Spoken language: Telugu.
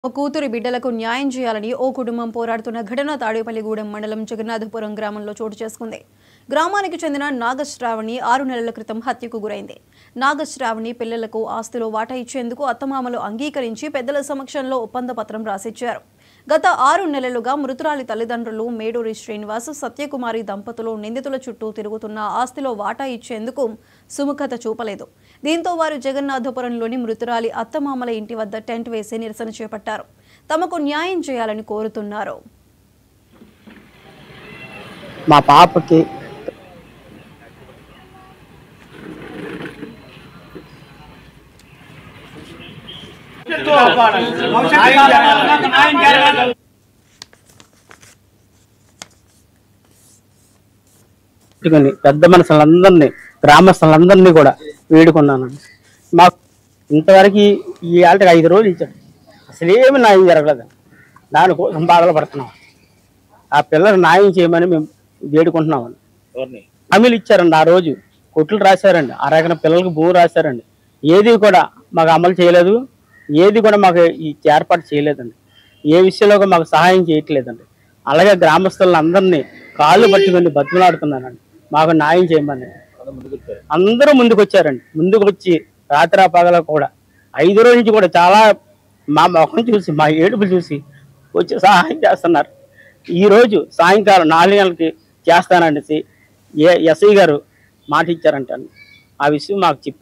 ఓ కూతురి బిడ్డలకు న్యాయం చేయాలని ఓ కుటుంబం పోరాడుతున్న ఘటన తాడేపల్లిగూడెం మండలం జగన్నాథపురం గ్రామంలో చోటు చేసుకుంది గ్రామానికి చెందిన నాగశ్రావణి ఆరు నెలల క్రితం హత్యకు గురైంది నాగశ్రావణి పిల్లలకు ఆస్తిలో వాటా ఇచ్చేందుకు అత్తమామలు అంగీకరించి పెద్దల సమక్షంలో ఒప్పంద పత్రం రాసిచ్చారు గత ఆరు నెలలుగా మృతురాలి తల్లిదండ్రులు మేడూరి శ్రీనివాస్ సత్యకుమారి దంపతులు నిందితుల చుట్టూ తిరుగుతున్న ఆస్తిలో వాటా ఇచ్చేందుకు సుముఖత చూపలేదు దీంతో వారు జగన్నాథపురంలోని మృతురాలి అత్తమామల ఇంటి వద్ద టెంట్ వేసి నిరసన చేపట్టారు తమకు న్యాయం చేయాలని కోరుతున్నారు మా పాపకి పెట్టుకుని పెద్ద మనుషులందరినీ గ్రామస్తులందరినీ కూడా వేడుకున్నాను మాకు ఇంతవరకు ఈ ఆటకి ఐదు రోజులు ఇచ్చాడు అసలు ఏమి న్యాయం జరగలేదు దానికోసం బాధలు పడుతున్నాం ఆ పిల్లలు న్యాయం చేయమని మేము వేడుకుంటున్నామని హామీలు ఇచ్చారండి ఆ రోజు కొట్లు రాశారండి ఆ రకమైన పిల్లలకు భూమి రాశారండి ఏది కూడా మాకు అమలు చేయలేదు ఏది కూడా మాకు ఈ ఏర్పాటు చేయలేదండి ఏ విషయంలో కూడా మాకు సహాయం చేయట్లేదండి అలాగే గ్రామస్తులందరినీ కాళ్ళు పట్టుకొని బతుకులాడుతున్నానండి మాకు న్యాయం చేయమని అందరూ ముందుకు వచ్చారండి ముందుకు వచ్చి రాత్రి పగల కూడా ఐదు రోజుల నుంచి కూడా చాలా మా ముఖం చూసి మా ఏడుపులు చూసి వచ్చి సహాయం చేస్తున్నారు ఈ రోజు సాయంకాలం నాలుగు గంటలకి చేస్తాననేసి ఏ ఎస్ఐ గారు మాట ఇచ్చారంట ఆ విషయం మాకు చెప్పారు